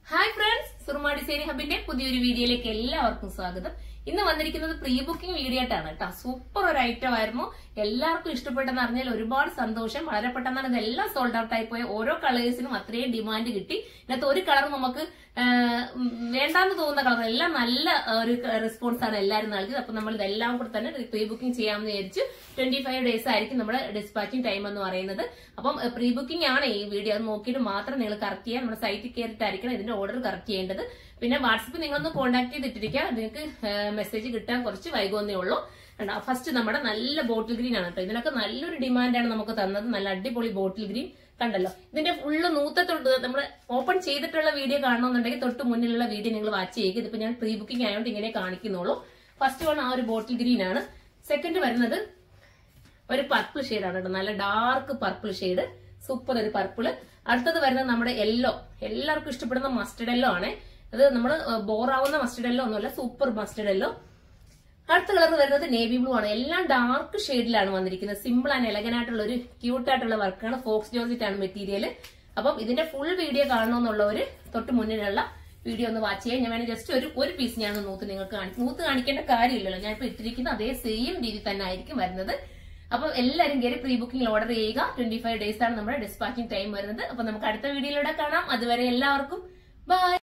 hi friends Suruma design ഹബിന്റെ പുതിയൊരു വീഡിയോയിലേക്ക് എല്ലാവർക്കും സ്വാഗതം ഇന്ന് വന്നിരിക്കുന്നത് പ്രീ ബുക്കിംഗ് വീഡിയോ ആയിട്ടാണ് കേട്ടോ സൂപ്പർ ഒരു ഐറ്റം ആയിരുന്നു എല്ലാവർക്കും ഇഷ്ടപ്പെട്ടെന്ന് അറിഞ്ഞാൽ ഒരുപാട് സന്തോഷം വളരെ പെട്ടെന്നാണ് ഇതെല്ലാം സോൾഡ് ഔട്ട് ആയി പോയ ഓരോ കളേഴ്സിനും അത്രയും ഡിമാൻഡ് കിട്ടി ഇതിനകത്ത് ഒരു കളർ നമുക്ക് ആ, ഉം, വേണ്ടാന്ന് തോന്നുന്ന കളർ എല്ലാം നല്ല ആ, ഒരു റെസ്പോൺസ് ആണ് എല്ലാവരും നൽകിയത് അപ്പൊ നമ്മൾ ഇതെല്ലാം കൂടെ തന്നെ പ്രീ ബുക്കിംഗ് ചെയ്യാമെന്ന് വിചാരിച്ചു ട്വന്റി ഫൈവ് ഡേയ്സ് ആയിരിക്കും നമ്മുടെ ഡിസ്പാച്ചിങ് ടൈം എന്ന് പറയുന്നത് അപ്പം പ്രീ ബുക്കിംഗ് ആണ് ഈ വീഡിയോ അത് നോക്കിയിട്ട് മാത്രം നിങ്ങൾ കറക്റ്റ് ചെയ്യാൻ നമ്മുടെ സൈറ്റിൽ കയറിയിട്ടായിരിക്കണം ഇതിന്റെ ഓർഡർ കറക്റ്റ് ചെയ്യേണ്ടത് പിന്നെ വാട്സപ്പിൽ നിങ്ങളൊന്ന് കോൺടാക്ട് ചെയ്തിട്ടിരിക്കുക നിങ്ങൾക്ക് മെസ്സേജ് കിട്ടാൻ കുറച്ച് വൈകുന്നേ ഉള്ളൂ ഫസ്റ്റ് നമ്മുടെ നല്ല ബോട്ടിൽ ഗ്രീൻ ആണ് കേട്ടോ ഇതിനൊക്കെ നല്ലൊരു ഡിമാൻഡാണ് നമുക്ക് തന്നത് നല്ല അടിപൊളി ബോട്ടിൽ ഗ്രീൻ കണ്ടല്ലോ ഇതിന്റെ ഫുള്ള് നൂത്തത്തൊട്ട് നമ്മൾ ഓപ്പൺ ചെയ്തിട്ടുള്ള വീഡിയോ കാണണമെന്നുണ്ടെങ്കിൽ തൊട്ട് മുന്നിലുള്ള വീഡിയോ നിങ്ങൾ വാച്ച് ചെയ്യുക ഇതിപ്പോ ഞാൻ പ്രീ ബുക്കിംഗ് ആയതുകൊണ്ട് ഇങ്ങനെ കാണിക്കുന്നുള്ളൂ ഫസ്റ്റ് വൺ ആ ഒരു ബോട്ടിൽ ഗ്രീൻ ആണ് സെക്കൻഡ് വരുന്നത് ഒരു പർപ്പിൾ ഷെയ്ഡാണ് കേട്ടോ നല്ല ഡാർക്ക് പർപ്പിൾ ഷെയ്ഡ് സൂപ്പർ ഒരു പർപ്പിള് അടുത്തത് വരുന്നത് നമ്മുടെ യെല്ലോ എല്ലാവർക്കും ഇഷ്ടപ്പെടുന്ന മസ്റ്റർഡ് യെല്ലോ ആണ് അത് നമ്മൾ ബോറാവുന്ന മസ്റ്റർഡ് യെല്ലോ ഒന്നുമല്ല സൂപ്പർ മസ്റ്റർഡ് യെല്ലോ അടുത്ത കളർ വരുന്നത് നേവി ബ്ലൂ ആണ് എല്ലാം ഡാർക്ക് ഷെയ്ഡിലാണ് വന്നിരിക്കുന്നത് സിമ്പിൾ ആൻഡ് എലഗൻ ആയിട്ടുള്ള ഒരു ക്യൂട്ട് ആയിട്ടുള്ള വർക്കാണ് ഫോക്സ് ജോർജിറ്റ് ആണ് മെറ്റീരിയൽ അപ്പം ഇതിന്റെ ഫുൾ വീഡിയോ കാണണമെന്നുള്ളവര് തൊട്ട് മുന്നിലുള്ള വീഡിയോ ഒന്ന് വാച്ച് ചെയ്യാം ഞാൻ വേണേൽ ജസ്റ്റ് ഒരു ഒരു പീസ് ഞാൻ നൂത്ത് നിങ്ങൾക്ക് കാണി- നൂത്ത് കാണിക്കേണ്ട കാര്യമില്ലല്ലോ ഞാൻ ഇപ്പൊ ഇട്ടിരിക്കുന്ന അതേ സെയിം രീതി തന്നെ ആയിരിക്കും വരുന്നത് അപ്പൊ എല്ലാവരും കയറി പ്രീ ബുക്കിംഗ് ഓർഡർ ചെയ്യുക ട്വന്റി ഫൈവ് ഡേയ്സ് ആണ് നമ്മുടെ ഡിസ്പാച്ചിങ് ടൈം വരുന്നത് അപ്പൊ നമുക്ക് അടുത്ത വീഡിയോയിലൂടെ കാണാം അതുവരെ എല്ലാവർക്കും ബൈ